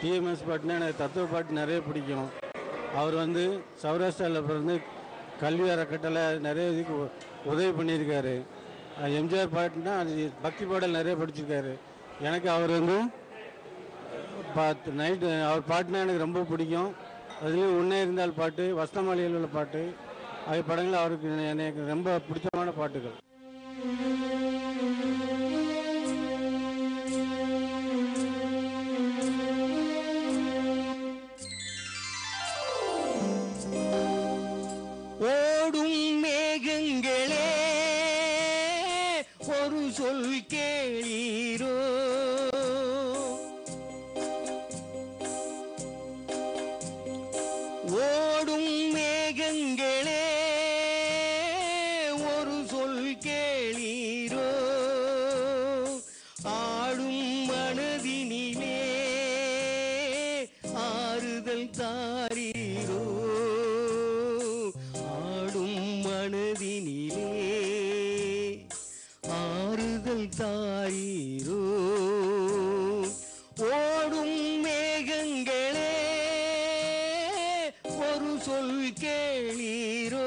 TMS பாட்டுனா எனக்கு தத்துவ பாட்டு நிறைய பிடிக்கும் அவர் வந்து சௌராஷ்டிராவில் பிறந்து கல்வி அறக்கட்டளை நிறைய இதுக்கு உ- உதவி பண்ணியிருக்காரு அஹ் எம்ஜிஆர் பாட்டுனா அது பக்தி பாடல் நிறைய படிச்சிருக்காரு எனக்கு அவர் வந்து பாட்டு நைட்டு அவர் பாட்டுனா எனக்கு ரொம்ப பிடிக்கும் அதுலேயும் உன்னே இருந்தால் பாட்டு வஸ்தமாளியில் உள்ள பாட்டு ஆகிய படங்கள் அவருக்கு எனக்கு ரொம்ப பிடிச்சமான பாட்டுகள் ஓடும் மேகங்களே ஒரு சொல் கேளீரோ ஓடும் மேகங்களே ஒரு சொல் கேளீரோ ஆடும் மனதினிலே ஆறுதல் தாரீரோ ஆடும் மனதினிலே ஆறுதல் தாரீரோ ஓடும் மேகங்களே ஒரு சொல் கேளீரோ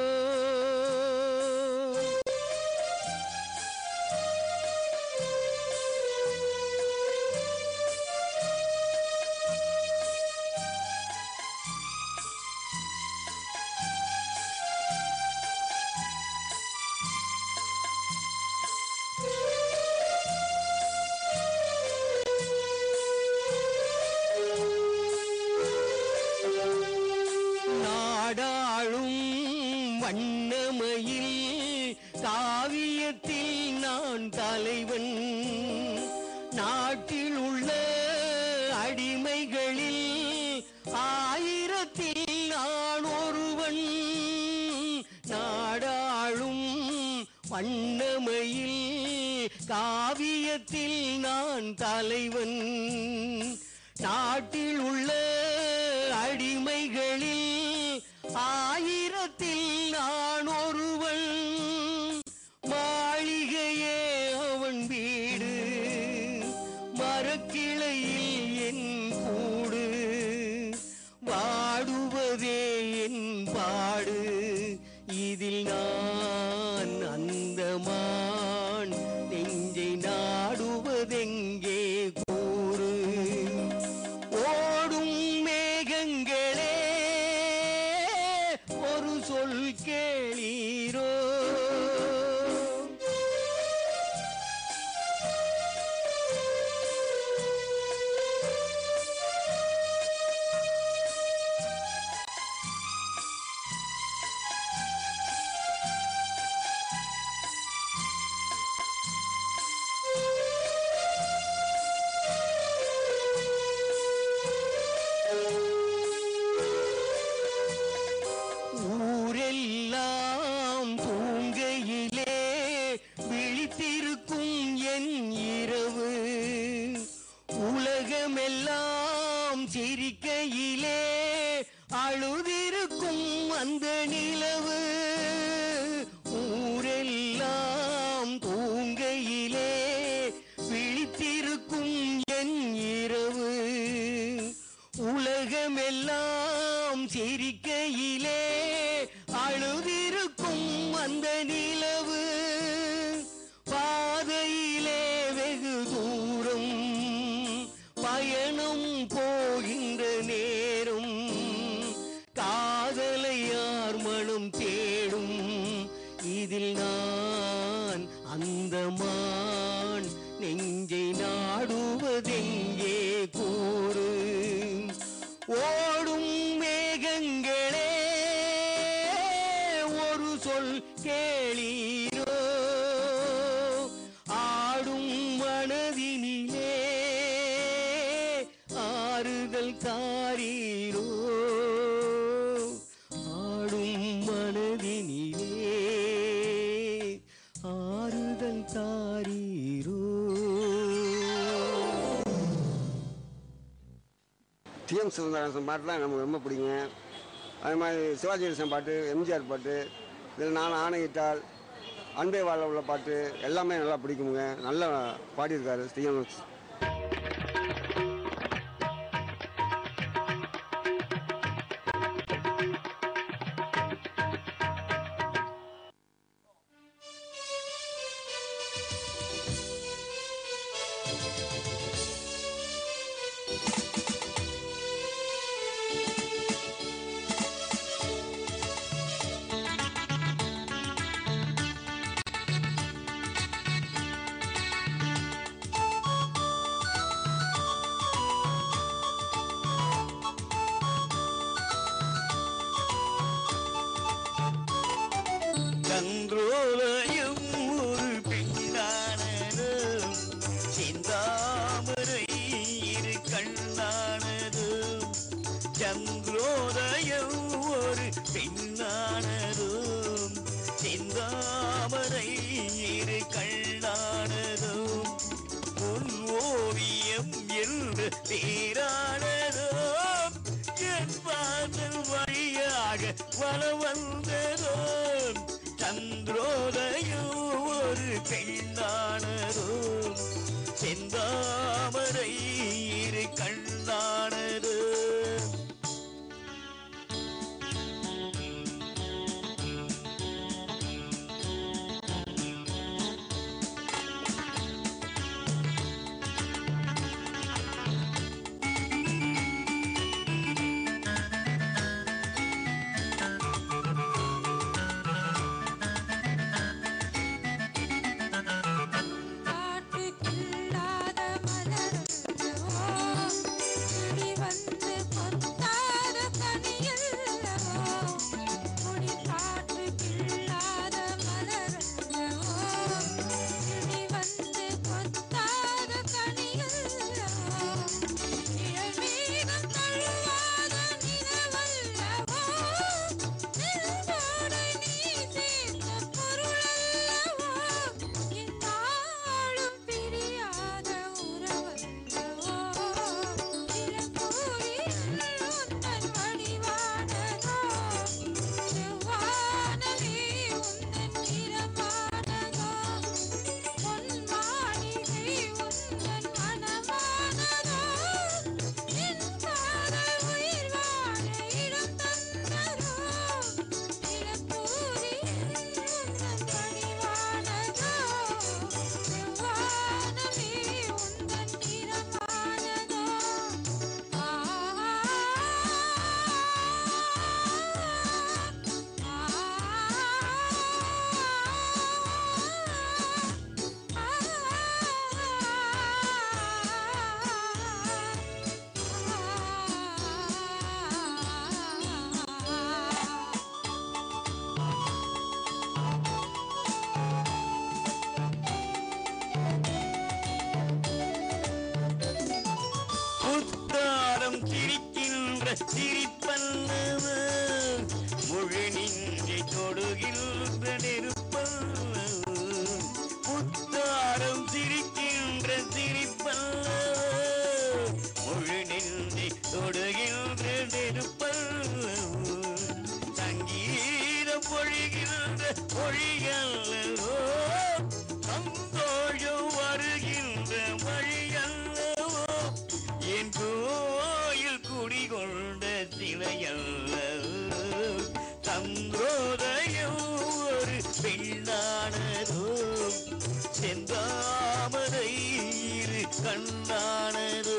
நாடாளும் வண்ணமயில் காவியத்தில் நான் தலைவன் நாட்டில் உள்ள அடிமைகளில் ஆயிரத்தில் நான் ஒருவன் நாடாளும் வண்ணமயில் காவியத்தில் நான் தலைவன் நாட்டில் உள்ள அடிமைகளில் ஆயிரத்தில் நான் ஒருவன் மாளிகையே அவன் வீடு மரக்கிளையில் என் கூடு வாடுவதே என் பாடு இதில் நான் அந்த மான் நெஞ்சை நாடுவதெங்கே கூறு ஓடும் மேகங்களே ஒரு சொல் கேளீரோ ஊரெல்லாம் தூங்கையிலே விழித்திருக்கும் என் இரவு உலகமெல்லாம் சிரிக்கையிலே அழுதிருக்கும் அந்த நிலவு ஊரெல்லாம் தூங்கையிலே விழித்திருக்கும் என் இரவு உலகமெல்லாம் சிரிக்கையிலே அழுதிருக்கும் அந்த நிலவு பாதையிலே வெகு தூரம் பயணம் போகின்ற நேரம் காதலை யார் மனம் தேடும் இதில் நான் அந்த மான் நெஞ்சை நாடுவதெங்கே கூறு ஓடும் மேகங்களே ஒரு சொல் கேளீரோ ஆடும் மனதினிலே ஆறுதல் தாரீரோ ஆடும் மனதினிலே ஆறுதல் தாரீரோ டிஎம் சுந்தரேசன் பாட்டுலாம் நமக்கு ரொம்ப பிடிக்கும் அது மாதிரி சிவாஜி கணேசன் பாட்டு எம்ஜிஆர் பாட்டு இதில் நான் ஆணையிட்டால் அன்பே வாழ உள்ள பாட்டு எல்லாமே நல்லா பிடிக்குமுங்க நல்லா பாடியிருக்காரு டிஎம் சந்திரோதயம் ஒரு பெண்ணானது செந்தாமரை இரு கண்ணானது சந்திரோதயம் ஒரு பெண்ணானது செந்தாமரை இரு கண்ணானது உன் ஓவியம் என்று பேரானதோ என் வாசல் வழியாக வள வந்ததோ சந்திரோதயம் ஒரு பெண்ணானதோ செந்தாமரை இரு கண்ணானதோ காட்டுக்கில்லாத மலரல்லவோ இடி வந்து கொத்தாத கனியல்லவோ கொடி காட்டுக்கில்லாத மலரல்லவோ இடி வந்து கொத்தாத கனியல்லவோ நிழல் மேகம் தழுவாத நிலவல்லவோ நெருங்கோடு நீ சேர்ந்த பொருளல்லவோ என்னாலும் பிரியாத உறவல்லவோ இளங்கூரில் உந்தன் வடிவானதோ செவ்வானமே உந்தன் நிறமானதோ பொன்மாளிகை உந்தன் மனமானதோ என் காதல் உயிர் வாழ இடம் தந்ததோ இளங்கூரில் உந்தன் வடிவானதோ செவ்வானமே உந்தன் நிறமானதோ புத்தாரம் சிரிக்கின்ற சிரிப்பல்லவ முழு நெஞ்சை தொடுகின்ற நெருப்பல்லவ புத்தாரம் சிரிக்கின்ற சிரிப்பல்லவ முழு நெஞ்சை தொடுகின்ற நெருப்பல்லவ சங்கீதம் பொழிகின்ற பொழியல்லவோ சந்தோஷம் வருகின்ற வழியல்லவோ என் கோயில் குடிகொண்ட சிலையல்லவோ சந்திரோதயம் ஒரு பெண்ணானதோ செந்தாமரை இரு கண்ணானதோ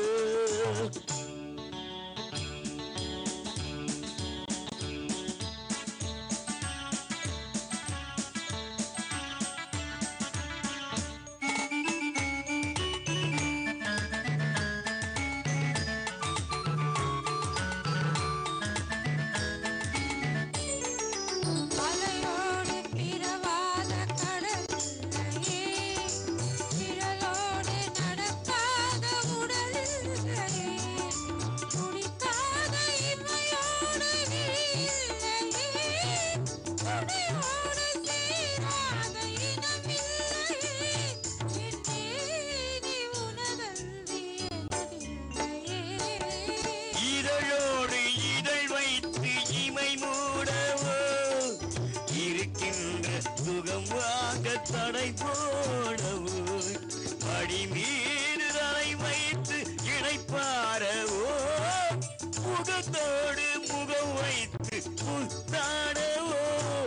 அலையோடு பிறவாத கடல்லையே நிழலோடு நடக்காத உடல்லையே துடிக்காத இமையோடு விழியில்லையே துணையோடு சேராத இனமில்லையே என் மேனி உனதல்வி எனதில்லையே இதழோடு இதழ் வைத்து இமை மூடவோ இருக்கின்ற சுகம் வாங்க தடை போடவோ மடி மீது தலை வைத்து இணைப்பாரவோ முகத்தோடு முகம் வைத்து புத்தாடவோ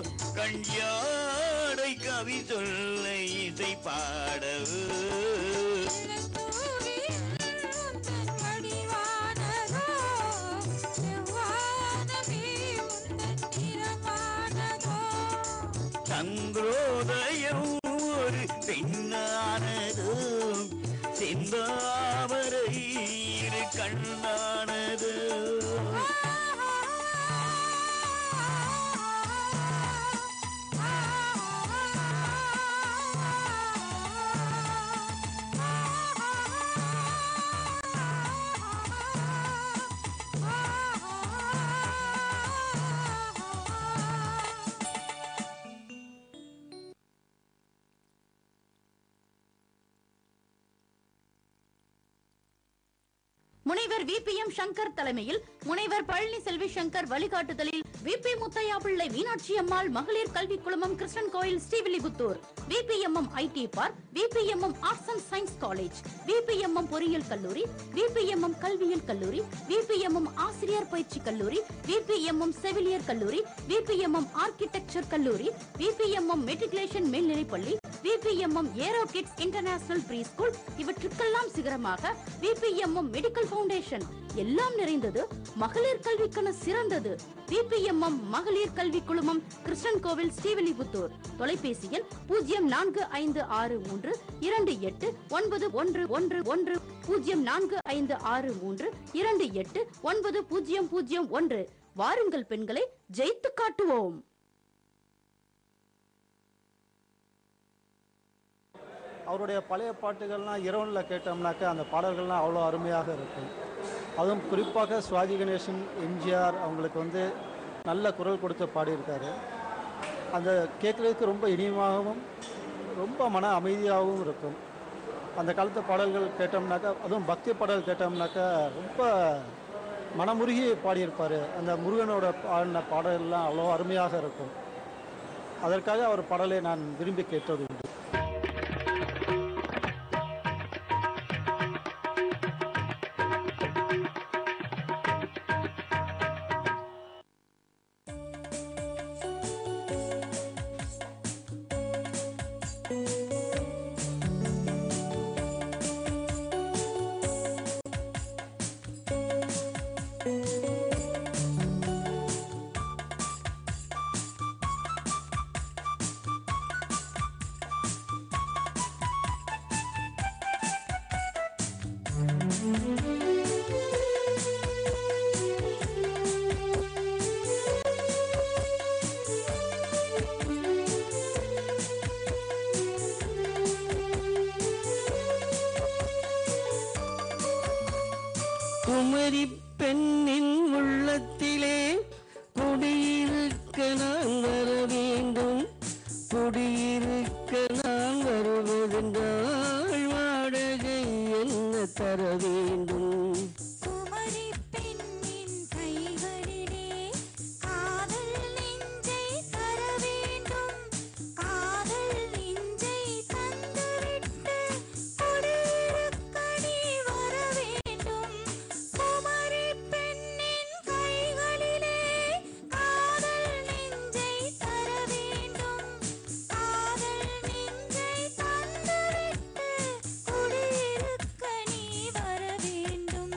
கண்யாடை கவி சொல்ல இசை பாடவோ இளந்தூரில் உந்தன் வடிவானதோ செவ்வானமே உந்தன் நிறமானதோ சந்திரோதயம் ஒரு பெண்ணானது செந்தாமரை இரு கண்ணானது ஆ முனைவர் வி பி எம் சங்கர் தலைமையில் முனைவர் பழனி செல்வி சங்கர் வழிகாட்டுதலில் வி பி முத்தையா பிள்ளை மீனாட்சி அம்மாள் மகளிர் கல்வி குழுமம் Krishnan Koil Srivilliputhur V P M M IT park V P M M arts and science college V P M M பொறியியல் கல்லூரி வி பி எம் எம் கல்வியியல் கல்லூரி வி பி எம் எம் ஆசிரியர் பயிற்சி கல்லூரி வி பி எம் எம் செவிலியர் கல்லூரி V P M M architecture கல்லூரி V P M M matriculation மேல்நிலைப்பள்ளி VPMM aero kids international pre school இவற்றுக்கெல்லாம் சிகரமாக விபிஎம்எம் மெடிக்கல் ஃபவுண்டேஷன் எல்லாம் நிறைந்தது மகளிர் கல்விக்கான சிறந்தது விபிஎம்எம் மகளிர் கல்வி குழுமம் கிருஷ்ணன் கோவில் ஸ்ரீவில்லிபுத்தூர் தொலைபேசியில் பூஜ்ஜியம் நான்கு ஐந்து ஆறு மூன்று இரண்டு எட்டு ஒன்பது ஒன்று ஒன்று ஒன்று பூஜ்ஜியம் நான்கு ஐந்து ஆறு மூன்று இரண்டு எட்டு ஒன்பது பூஜ்ஜியம் பூஜ்ஜியம் ஒன்று வாருங்கள் பெண்களை ஜெயித்து காட்டுவோம் அவருடைய பழைய பாட்டுகள்லாம் இரவனில் கேட்டோம்னாக்கா அந்த பாடல்கள்லாம் அவ்வளோ அருமையாக இருக்கும் அதுவும் குறிப்பாக சுவாதி கணேசன் எம்ஜிஆர் அவங்களுக்கு வந்து நல்ல குரல் கொடுத்து பாடியிருக்காரு அந்த கேட்குறதுக்கு ரொம்ப இனிமையாகவும் ரொம்ப மன அமைதியாகவும் இருக்கும் அந்த காலத்து பாடல்கள் கேட்டோம்னாக்கா அதுவும் பக்தி பாடல் கேட்டோம்னாக்கா ரொம்ப மனமுருகி பாடியிருப்பார் அந்த முருகனோட பாடின பாடல்கள்லாம் அவ்வளோ அருமையாக இருக்கும் அதற்காக அவர் பாடலை நான் விரும்பி கேட்டது உண்டு குமரி பெண்ணின் உள்ளத்திலே குடியிருக்க நான் வர வேண்டும் குடியிருக்க நான் வருவதென்றால் வாடகை என்ன தர வேண்டும் குமரி பெண்ணின் கைகளிலே காதல் நெஞ்சை தர வேண்டும் காதல் நெஞ்சை தந்துவிட்டு குடியிருக்க நீ வர வேண்டும் குமரி பெண்ணின் கைகளிலே காதல் நெஞ்சை தர வேண்டும் காதல் நெஞ்சை தந்துவிட்டு குடியிருக்க நீ வர வேண்டும்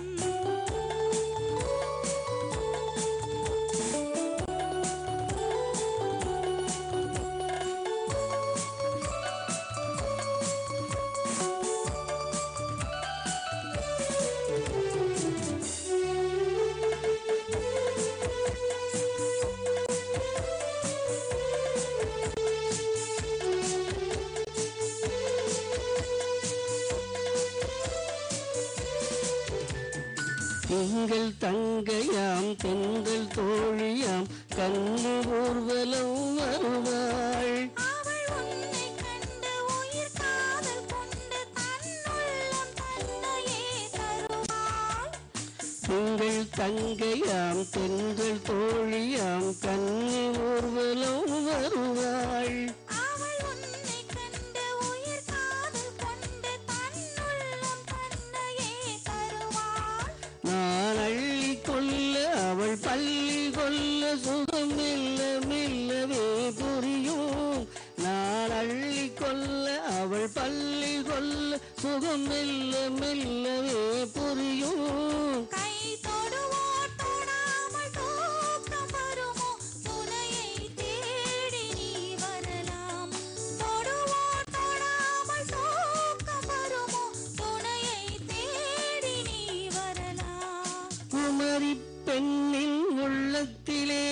எங்கள் தங்கையாம் தெங்கள் தோழியாம் கண்ணு ஊர்வலம் வருவாள் அவள் உன்னை கண்டு உயிர் காதல் கொண்டு தன்னுள்ளம் தன்னையே தருவாள் எங்கள் தங்கையாம் தெங்கள் தோழியாம் கண்ணி ஊர்வலம் வருவாள் அவள் உன்னை கண்டு உயிர் காதல் கொண்டு தன்னுள்ளம் தன்னையே தருவாள் நான் அள்ளி கொள்ள அவள் பள்ளி கொள்ள சுகம் மெல்ல மெல்லவே புரியும் நான் அள்ளி கொள்ள அவள் பள்ளி கொள்ள சுகம் மெல்ல மெல்லவே புரியும் கை தொடுவோர் தொடாமல் தூக்கம் வருமோ துணையை தேடி நீ வரலாம் தொடுவோர் தொடாமல் தூக்கம் வருமோ துணையை தேடி நீ வரலாம் குமரி பெண்ணின் உள்ளத்திலே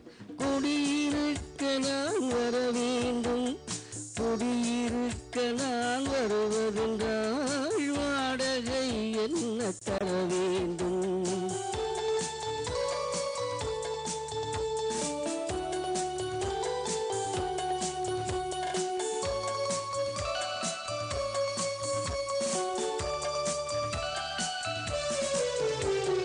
குடியிருக்க நான் வர வேண்டும் குடியிருக்க நான் வருவதென்றால் வாடகை என்ன தர வேண்டும் குமரி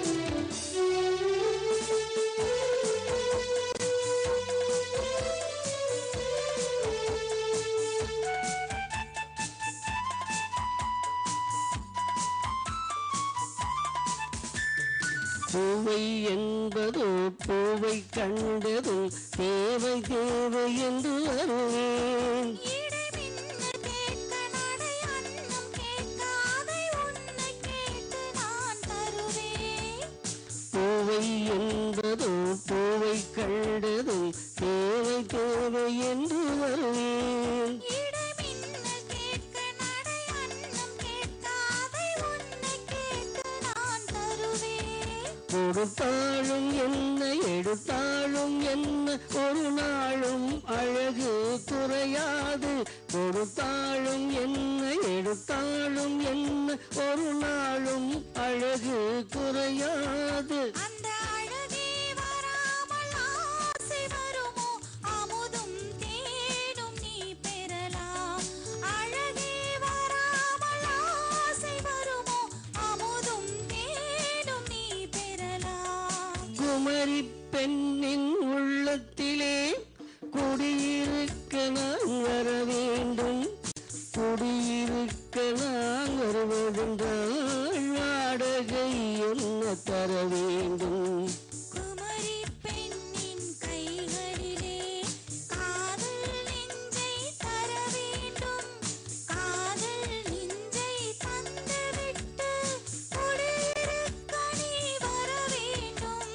பூவை என்பதோ பூவை கண்டதும் தேவை தேவை என்று வருவேன் இடை மின்ன கேட்க நடை அன்னம் கேட்காதை உன்னை கேட்டு நான் தருவேன் பூவை என்பதோ பூவை கண்டதும் தேவை தேவை என்று வருவேன் இடை மின்ன கேட்க நடை அன்னம் கேட்காதை உன்னை கேட்டு நான் தருவேன் கொடுத்தாலும் என்ன எடுத்தாலும் என்ன ஒரு நாளும் அழகு குறையாது கொடுத்தாலும் என்ன எடுத்தாலும் என்ன ஒரு நாளும் அழகு குறையாது அந்த அழகே வராமல் ஆசை வருமோ அமுதும் தேடும் நீ பெறலாம் அழகே வராமல் ஆசை வருமோ அமுதும் தேடும் நீ பெறலாம் குமரி பெண்ணின் உள்ளத்திலே குடியிருக்க நான் வர வேண்டும் குடியிருக்க நான் வருவதென்றால் வாடகை என்ன தர வேண்டும் குமரி பெண்ணின் கைகளிலே காதல் நெஞ்சை தர வேண்டும் காதல் நெஞ்சை தந்துவிட்டு குடியிருக்க நீ வர வேண்டும்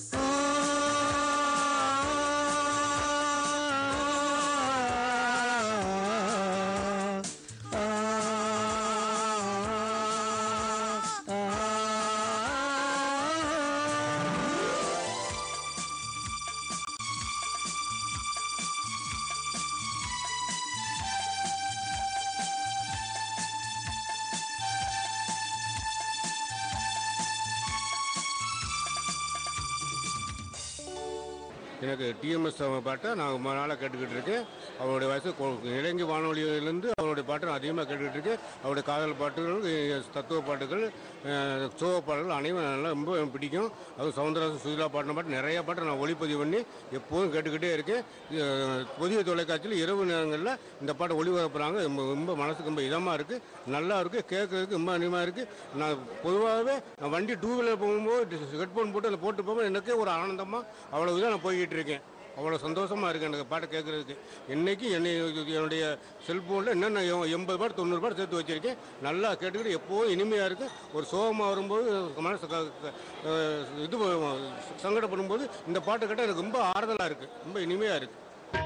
எனக்கு டிஎம்எஸ் பாட்டை நான் ரொம்ப நாளாக கேட்டுக்கிட்டு இருக்கேன் அவருடைய வயசு கொ- இலங்கை வானொலியிலேருந்து அவருடைய பாட்டை நான் அதிகமாக கேட்டுக்கிட்டு இருக்கேன் அவருடைய காதல் பாட்டுகள் அஹ், தத்துவ பாட்டுகள் அஹ், சோக பாடல்கள் அனைவரும் நல்லா ரொம்ப எனக்கு பிடிக்கும் அது சவுந்தரராஜன் சுதிலா பாடின பாட்டு நிறைய பாட்டை நான் ஒளிப்பதிவு பண்ணி எப்போதும் கேட்டுக்கிட்டே இருக்கேன் அஹ், புதிய தொலைக்காட்சியில் இரவு நேரங்களில் இந்த பாட்டை ஒளிபரப்புறாங்க ரொம்ப ரொம்ப மனசுக்கு ரொம்ப இதமாக இருக்குது நல்லா இருக்குது கேட்கறதுக்கு ரொம்ப அனிமாக இருக்குது நான் பொதுவாகவே நான் வண்டி டூ வீலர் போகும்போது ஹெட்ஃபோன் போட்டு அதில் போட்டு போகும்போது எனக்கே ஒரு ஆனந்தமாக அவ்வளோ இதாக நான் போய்கிட்டு இருக்கேன் அவ்வளோ சந்தோஷமாக இருக்குது எனக்கு பாட்டை கேட்குறதுக்கு இன்னைக்கு என்னை என்னுடைய செல்ஃபோனில் என்னென்ன எண்பது பாட்டு தொண்ணூறு பாட்டு சேர்த்து வச்சுருக்கேன் நல்லா கேட்டுக்கிட்டு எப்போதும் இனிமையாக இருக்குது ஒரு சோகமாக வரும்போது மனசு க- க- அஹ் இது சங்கடப்படும் போது இந்த பாட்டு கேட்டால் எனக்கு ரொம்ப ஆறுதலாக இருக்குது ரொம்ப இனிமையாக இருக்குது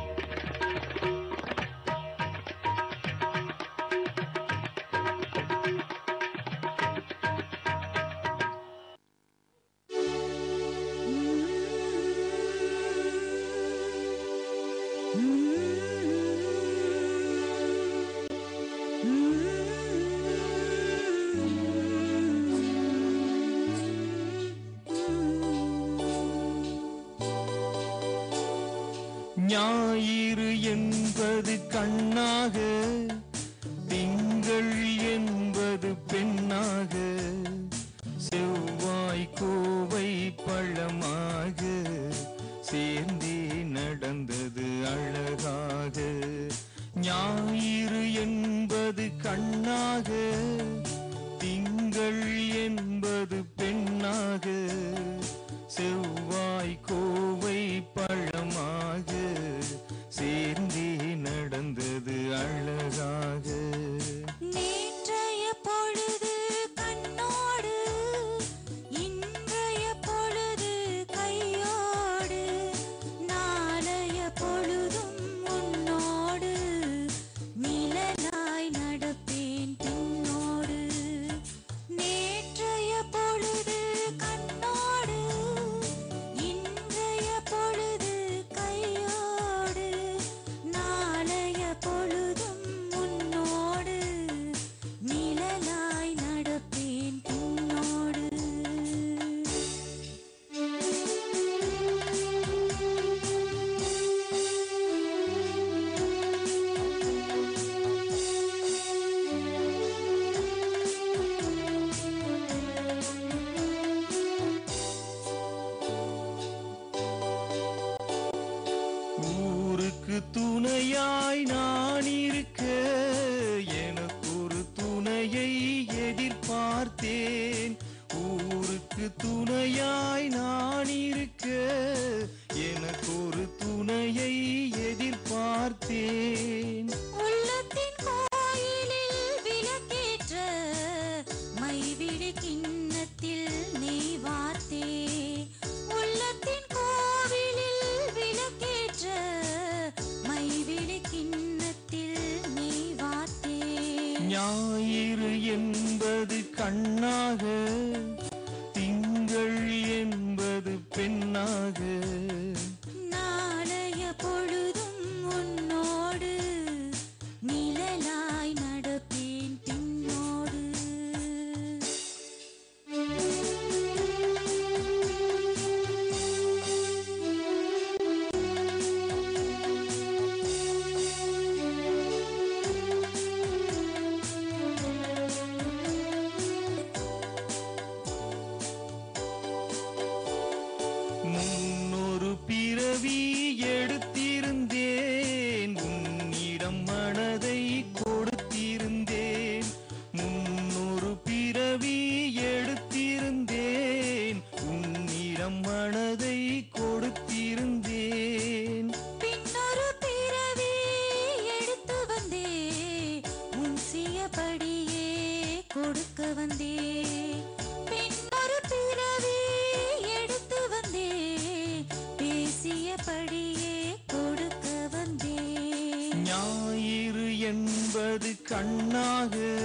ஞாயிறு என்பது கண்ணாக திங்கள் என்பது பெண்ணாக செவ்வாய் கோவை பழமாக சேர்ந்தே நடந்தது அழகாக ஞாயிறு என்பது கண்ணாக திங்கள் என்பது பெண்ணாக செவ்வாய் கோவை பழமாக சேர்ந்தே நடந்தது அழகாக நேற்றைய பொழுது கண்ணோடு இன்றைய பொழுது கையோடு நாளைய பொழுதும் உன்னோடு நிழலாய் நடப்பேன் பின்னோடு நேற்றைய பொழுது கண்ணோடு இன்றைய பொழுது கையோடு நாளைய பொழுதும் உன்னோடு நிழலாய் நடப்பேன் பின்னோடு ஊருக்கு துணையாய் நான் இருக்க எனக்கு ஒரு துணையை எதிர்பார்த்தேன் ஊருக்கு துணையாய் பெண்ணாக நாளைய பொழுதும் உன்னோடு நிழலாய் நடப்பேன் பின்னோடு முன்னொரு பிறவி எடுத்திருந்தேன் உன்னிடம் மனதை கொடுத்திருந்தேன் முன்னொரு பிறவி எடுத்திருந்தேன் உன்னிடம் மனதை கொடுத்திருந்தேன் பின்னொரு பிறவி எடுத்து வந்தே உன் சியப்படியே கொடுக்க வந்தே பின்னொரு பிறவி எடுத்து வந்தே பேசியபடியே கொடுக்க வந்தே ஞாயிறு என்பது கண்ணாக